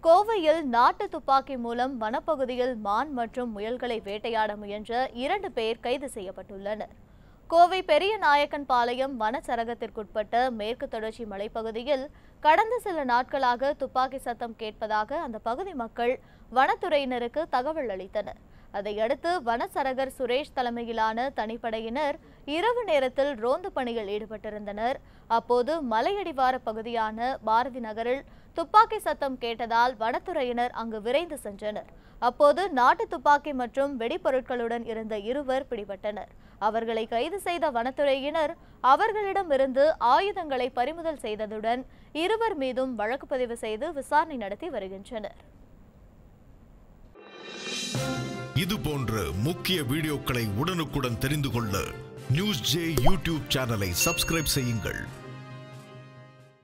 கோவையில் நாட்டு துப்பாக்கி மூலம் வனப்பகுதியில் மான் மற்றும் முயல்களை வேட்டையாட முயன்ற இரண்டு பேர் கைது செய்யப்பட்டுள்ளனர் கோவை பெரிய நாயக்கன் பாளையம் வனச்சரகத்திற்குட்பட்ட மேற்கு தொடர்ச்சி மலைப்பகுதியில் கடந்த சில நாட்களாக துப்பாக்கி சத்தம் கேட்பதாக அந்த பகுதி மக்கள் வனத்துறையினருக்கு தகவல் அளித்தனர் அதையடுத்து வனச்சரகர் சுரேஷ் தலைமையிலான தனிப்படையினர் இரவு நேரத்தில் ரோந்து பணியில் ஈடுபட்டிருந்தனர் அப்போது மலையடிவார பகுதியான பாரதி நகரில் துப்பாக்கி சத்தம் கேட்டதால் வனத்துறையினர் அங்கு விரைந்து சென்றனர் அப்போது நாட்டு துப்பாக்கி மற்றும் வெடிபொருட்களுடன் இருந்த இருவர் பிடிபட்டனர் அவர்களை கைது செய்த வனத்துறையினர் அவர்களிடமிருந்து ஆயுதங்களை பறிமுதல் செய்ததுடன் இருவர் மீதும் வழக்கு பதிவு செய்து விசாரணை நடத்தி வருகின்றனர் இது போன்ற முக்கிய வீடியோக்களை உடனுக்குடன் தெரிந்து கொள்ள நியூஸ் ஜே யூடியூப் சேனலை சப்ஸ்கிரைப் செய்யுங்கள்